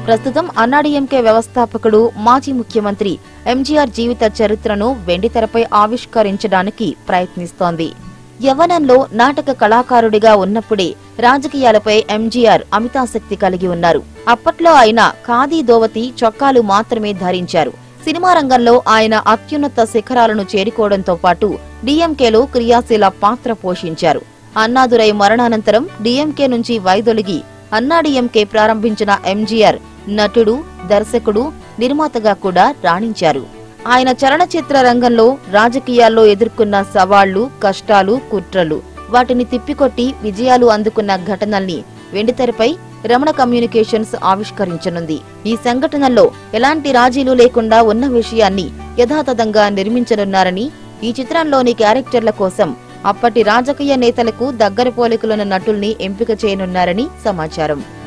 ప్రస్తుతం అన్నాడీఎంకే వ్యవస్థాపకుడు మాజీ ముఖ్యమంత్రి ఎంజీఆర్ జీవిత చరిత్రను వెండితెరపై ఆవిష్కరించడానికి ప్రయత్నిస్తోంది యవ్వనంలో నాటక కళాకారుడిగా ఉన్నప్పుడే రాజకీయాలపై ఎంజీఆర్ అమితాసక్తి కలిగి ఉన్నారు అప్పట్లో ఆయన ఖాదీ దోవతి చొక్కాలు మాత్రమే ధరించారు సినిమా రంగంలో ఆయన అత్యున్నత శిఖరాలను చేరుకోవడంతో పాటు డీఎంకేలో క్రియాశీల పాత్ర పోషించారు అన్నాదురై మరణానంతరం డీఎంకే నుంచి వైదొలిగి అన్నాడీఎంకే ప్రారంభించిన ఎంజీఆర్ నటుడు దర్శకుడు నిర్మాతగా కూడా రాణించారు ఆయన చలనచిత్ర రంగంలో రాజకీయాల్లో ఎదుర్కొన్న సవాళ్లు కష్టాలు కుట్రలు వాటిని తిప్పికొట్టి విజయాలు అందుకున్న ఘటనల్ని వెండితెరపై రమణ కమ్యూనికేషన్స్ ఆవిష్కరించనుంది ఈ సంఘటనల్లో ఎలాంటి రాజీలు లేకుండా ఉన్న విషయాన్ని యథాతథంగా నిర్మించనున్నారని ఈ చిత్రంలోని క్యారెక్టర్ల కోసం అప్పటి రాజకీయ నేతలకు దగ్గర పోలికలున్న నటుల్ని ఎంపిక చేయనున్నారని సమాచారం